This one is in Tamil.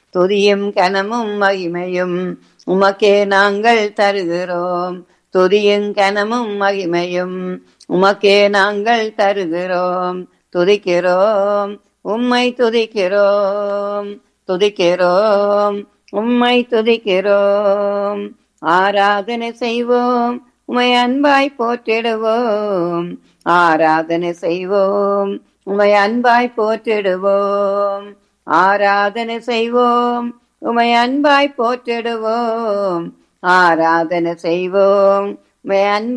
துதியும் கனமும் மகிமையும் உமக்கே நாங்கள் தருகிறோம் துதியும் கனமும் மகிமையும் உமக்கே நாங்கள் தருகிறோம் துதிக்கிறோம் உம்மை துதிக்கிறோம் துதிக்கிறோம் உம்மை துதிக்கிறோம் ஆராதனை செய்வோம் உமை அன்பாய் போற்றிடுவோம் ஆராதனை செய்வோம் உமை அன்பாய் போற்றிடுவோம் ஆராதனை செய்வோம் உமை அன்பாய் போற்றிடுவோம் ஆராதனை செய்வோம் உமை அன்பாய்